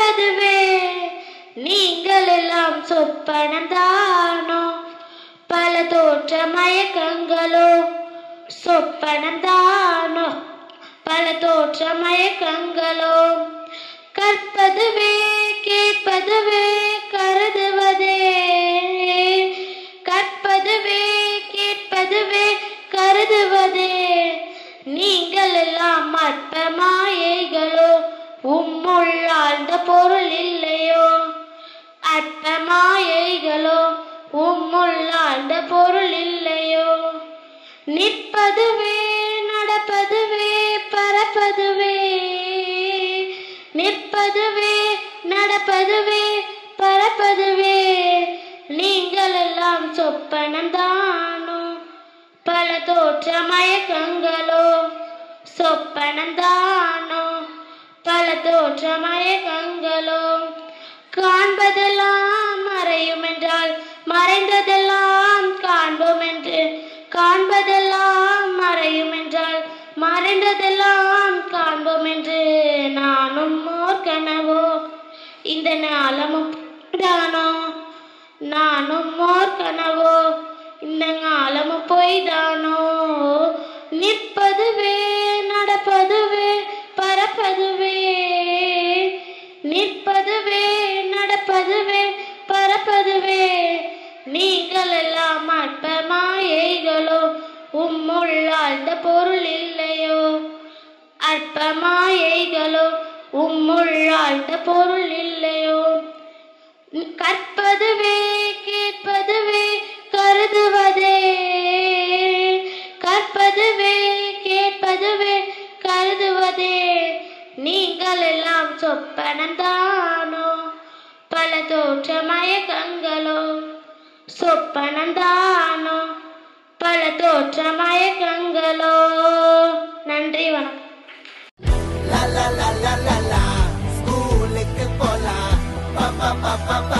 காண்பதுவே நீங்கள் எல்லாம் சொப்பனந்தானோ பல தோற்ற மயக்கங்களோ சொப்பனந்தானோ பல தோற்ற மயக்கங்களோ கற்பதுவே கேட்பதுவே கருதுவதே கற்பதுவே கேட்பதுவே கருதுவதே நீங்கள் எல்லாம் அற்ப மாயைகளோ உம்முள் ஆழ்ந்த பொருள் இல்லையோ அற்ப மாயைகளோ உம்முள் ஆழ்ந்த பொருள் இல்லையோ நிற்பதுவே நடப்பதுவே பறப்பதுவே நிற்பதுவே நடப்பதுவே பறப்பதுவே நீங்கள் எல்லாம் சொப்பனந்தானோ பல தோற்ற மயக்கங்களோ சொப்பனந்தானோ பல தோற்ற மயக்கங்களோ காண்பதெல்லாம் மறையும் என்றால் மறைந்ததெல்லாம் காண்போம் என்று காண்பதெல்லாம் மறையும் என்றால் மறைந்ததெல்லாம் காண்போம் என்று நானும் ஓர் கனவோ இந்த நாளமும் தானோ நானும் ஓர் கனவோ இந்த காலமும் பொய்தானோ நிற்பதுவே நடப்பதுவே பறப்பதுவே நிற்பதுவே நடப்பதுவே பறப்பதுவே நீங்கள் எல்லாம் அற்ப மாயைகளோ உம்முள் ஆழ்ந்த பொருள் இல்லையோ அற்ப மாயைகளோ உம்முள் ஆழ்ந்த பொருள் இல்லையோ கற்பதுவே கேட்பதுவே கருதுவதே கற்பதுவே கேட்பதுவே கருதுவதே நீங்கள் எல்லாம் சொப்பனந்தானோ பல தோற்ற மயக்கங்களோ சொப்பனந்தானோ பல தோற்ற மயக்கங்களோ நன்றி வணக்கம் La la la la la la ஸ்கூலுக்கு போலாம் பா பா பா பா